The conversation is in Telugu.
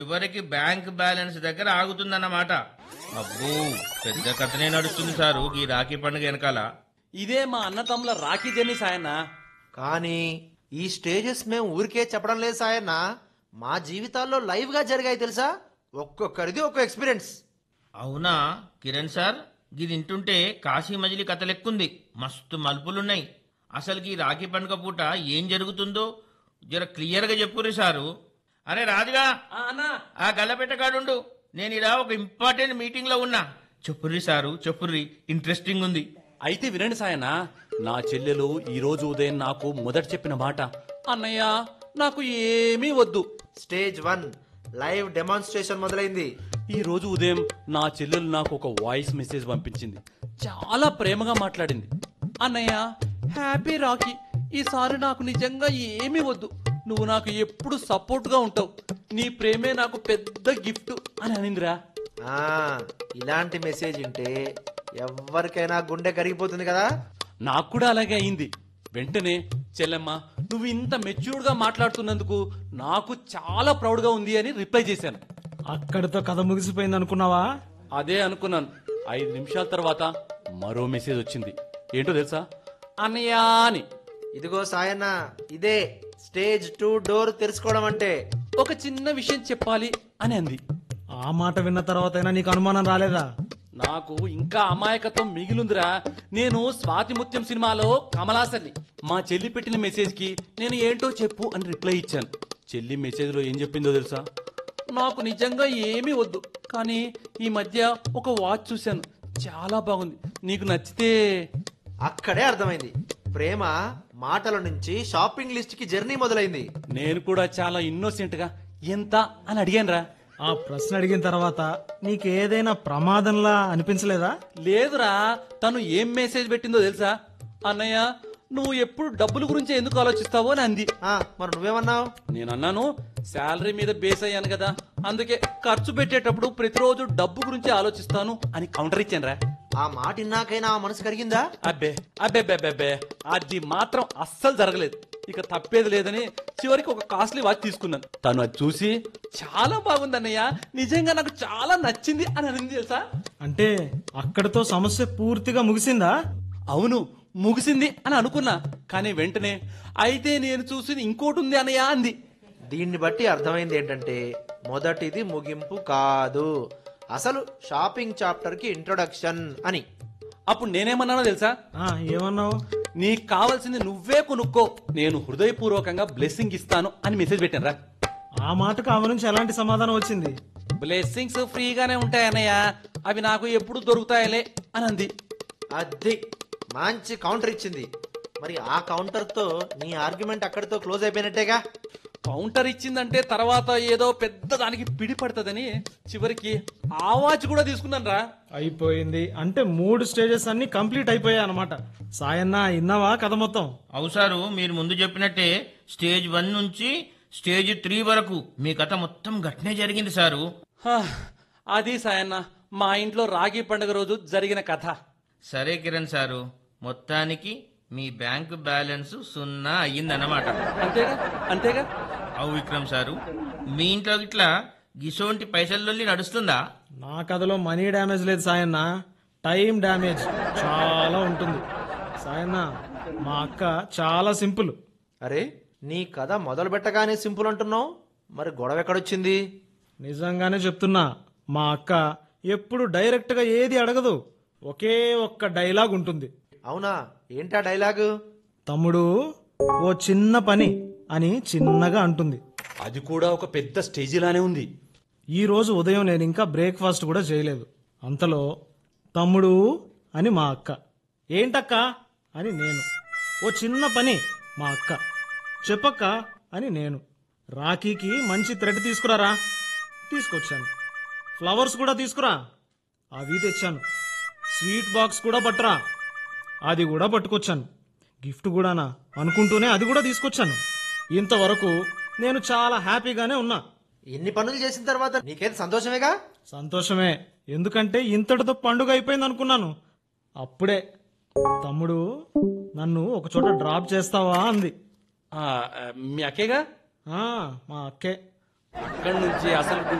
చివరికి బ్యాంక్ బ్యాలెన్స్ దగ్గర ఆగుతుందన్నమాట అబ్బో పెద్ద కథనే నడుస్తుంది సారు ఈ రాఖీ పండుగ వెనకాల ఇదే మా అన్నతమ్ముల రాఖీ జర్నీ సాయన్న కానీ ఈ స్టేజెస్ మేము ఊరికే చెప్పడం లేదు సాయన్న మా జీవితాల్లో లైవ్ గా జరిగాయి తెలుసా ఒక్కొక్కరిది ఒక్కో ఎక్స్పీరియన్స్ అవునా కిరణ్ సార్ ఇది వింటుంటే కాశీ మజిలీ కథ లెక్కుంది మస్తు మలుపులున్నాయి అసలుకి ఈ రాఖీ పండుగ పూట ఏం జరుగుతుందో జర క్లియర్గా చెప్పుర్రి సారు అరే రాజుగా ఆ, అన్నా ఆ గల్లపెట్టగాడుండు నేను ఇలా ఒక ఇంపార్టెంట్ మీటింగ్ లో ఉన్నా చెప్పుర్రి సారు చెప్పుర్రి ఇంట్రెస్టింగ్ ఉంది అయితే వినండి సాయన్న నా చెల్లెలు ఈ రోజు ఉదయం నాకు మొదట చెప్పిన మాట అన్నయ్య నాకు ఏమీ వద్దు స్టేజ్ వన్ లైవ్ డెమాన్స్ట్రేషన్ మొదలైంది ఈ రోజు ఉదయం నా చెల్లెలు నాకు ఒక వాయిస్ మెసేజ్ పంపించింది చాలా ప్రేమగా మాట్లాడింది అన్నయ్య హ్యాపీ రాఖీ ఈసారి నాకు నిజంగా ఏమీ వద్దు నువ్వు నాకు ఎప్పుడు సపోర్ట్ గా ఉంటావు నీ ప్రేమే నాకు పెద్ద గిఫ్ట్ అని అనిందిరా ఆ ఇలాంటి మెసేజ్ ఉంటే ఎవరికైనా గుండె కరిగిపోతుంది కదా నాకు కూడా అలాగే అయింది వెంటనే చెల్లెమ్మ నువ్వు ఇంత మెచ్యూర్డ్ గా మాట్లాడుతున్నందుకు నాకు చాలా ప్రౌడ్ గా ఉంది అని రిప్లై చేశాను అక్కడితో కథ ముగిసిపోయింది అనుకున్నావా అదే అనుకున్నాను ఐదు నిమిషాల తర్వాత మరో మెసేజ్ వచ్చింది ఏంటో తెలుసా అన్నయ్య అని ఇదిగో సాయన్న ఇదే స్టేజ్ టూ డోర్ తెరుచుకోవడం అంటే ఒక చిన్న విషయం చెప్పాలి అని అంది ఆ మాట విన్న తర్వాతైనా నీకు అనుమానం రాలేదా నాకు ఇంకా అమాయకత్వం మిగిలిందిరా నేను స్వాతి ముత్యం సినిమాలో కమలాసన్ని మా చెల్లి పెట్టిన మెసేజ్ కి నేను ఏంటో చెప్పు అని రిప్లై ఇచ్చాను చెల్లి మెసేజ్ లో ఏం చెప్పిందో తెలుసా నాకు నిజంగా ఏమీ వద్దు కానీ ఈ మధ్య ఒక వాచ్ చూశాను చాలా బాగుంది నీకు నచ్చితే అక్కడే అర్థమైంది ప్రేమ మాటల నుంచి షాపింగ్ లిస్ట్ కి జర్నీ మొదలైంది నేను కూడా చాలా ఇన్నోసెంట్ గా ఎంత అని అడిగానురా ఆ ప్రశ్న అడిగిన తర్వాత నీకేదైనా ప్రమాదంలా అనిపించలేదా లేదురా తను ఏం మెసేజ్ పెట్టిందో తెలుసా అన్నయ్య నువ్వు ఎప్పుడు డబ్బుల గురించి ఎందుకు ఆలోచిస్తావో అని అంది ఆ మరి నువ్వేమన్నావు నేను అన్నాను శాలరీ మీద బేస్ అయ్యాను కదా అందుకే ఖర్చు పెట్టేటప్పుడు ప్రతిరోజు డబ్బు గురించి ఆలోచిస్తాను అని కౌంటర్ ఇచ్చానురా ఆ మాట ఇన్నాకైనా ఆ మనసు కరిగిందా అబ్బే అబ్బే అబ్బే అబ్బే అది మాత్రం అస్సలు జరగలేదు ఇక తప్పేది లేదని చివరికి ఒక కాస్ట్లీ వాచ్ తీసుకున్నాను తను అది చూసి చాలా బాగుంది అన్నయ్య నిజంగా నాకు చాలా నచ్చింది అని అనింది తెలుసా అంటే అక్కడితో సమస్య పూర్తిగా ముగిసిందా అవును ముగిసింది అని అనుకున్నా కానీ వెంటనే అయితే నేను చూసింది ఇంకోటి ఉంది అన్నయ్య అంది దీన్ని బట్టి అర్థమైంది ఏంటంటే మొదటిది ముగింపు కాదు అసలు షాపింగ్ చాప్టర్ కి ఇంట్రొడక్షన్ అని అప్పుడు నేనేమన్నానో తెలుసా ఆ ఏమన్నావు నీకు కావాల్సింది నువ్వే కొనుక్కో నేను హృదయపూర్వకంగా బ్లెస్సింగ్ ఇస్తాను అని మెసేజ్ పెట్టాను రా ఆ మాటకు ఆమె నుంచి ఎలాంటి సమాధానం వచ్చింది బ్లెస్సింగ్స్ ఫ్రీగానే ఉంటాయన్నయ్య అవి నాకు ఎప్పుడు దొరుకుతాయలే అని అంది అది మంచి కౌంటర్ ఇచ్చింది మరి ఆ కౌంటర్ తో నీ ఆర్గ్యుమెంట్ అక్కడితో క్లోజ్ అయిపోయినట్టేగా కౌంటర్ ఇచ్చిందంటే తర్వాత ఏదో పెద్ద దానికి పిడి పడుతుందని చివరికి ఆ వాచ్ కూడా తీసుకున్నాను రా అయిపోయింది అంటే మూడు స్టేజెస్ అన్ని కంప్లీట్ అయిపోయాయి అనమాట సాయన్న ఇన్నావా కథ మొత్తం అవుసారు మీరు ముందు చెప్పినట్టే స్టేజ్ వన్ నుంచి స్టేజ్ త్రీ వరకు మీ కథ మొత్తం గట్నే జరిగింది సారు హా, అది సాయన్న మా ఇంట్లో రాఖీ పండుగ రోజు జరిగిన కథ సరే కిరణ్ సారు మొత్తానికి మీ బ్యాంకు బ్యాలెన్స్ సున్నా అయ్యిందన్నమాట అంతేగా అంతేగా అవు విక్రమ్ సారు మీ ఇంట్లో ఇట్లా గిసోంటి పైసల్లోని నడుస్తుందా నా కథలో మనీ డ్యామేజ్ లేదు సాయన్న టైం డ్యామేజ్ చాలా ఉంటుంది సాయన్న మా అక్క చాలా సింపుల్ అరే నీ కథ మొదలు పెట్టగానే సింపుల్ అంటున్నావు మరి గొడవ ఎక్కడొచ్చింది నిజంగానే చెప్తున్నా మా అక్క ఎప్పుడు డైరెక్ట్గా ఏది అడగదు ఒకే ఒక్క డైలాగ్ ఉంటుంది అవునా ఏంటా డైలాగు తమ్ముడు ఓ చిన్న పని అని చిన్నగా అంటుంది అది కూడా ఒక పెద్ద స్టేజిలానే ఉంది ఈ రోజు ఉదయం నేను ఇంకా బ్రేక్ఫాస్ట్ కూడా చేయలేదు అంతలో తమ్ముడు అని మా అక్క ఏంటక్క అని నేను ఓ చిన్న పని మా అక్క చెప్పక్క అని నేను రాఖీకి మంచి థ్రెడ్ తీసుకురారా తీసుకొచ్చాను ఫ్లవర్స్ కూడా తీసుకురా అవి తెచ్చాను స్వీట్ బాక్స్ కూడా పట్టురా అది కూడా పట్టుకొచ్చాను గిఫ్ట్ కూడానా అనుకుంటూనే అది కూడా తీసుకొచ్చాను ఇంతవరకు నేను చాలా హ్యాపీగానే ఉన్నా ఇన్ని పనులు చేసిన తర్వాత నీకేం సంతోషమేగా సంతోషమే ఎందుకంటే ఇంతటితో పండుగ అయిపోయింది అనుకున్నాను అప్పుడే తమ్ముడు నన్ను ఒక చోట డ్రాప్ చేస్తావా అంది ఆ, మీ అక్కేగా ఆ, మా అక్కే అక్కడి నుంచి అసలు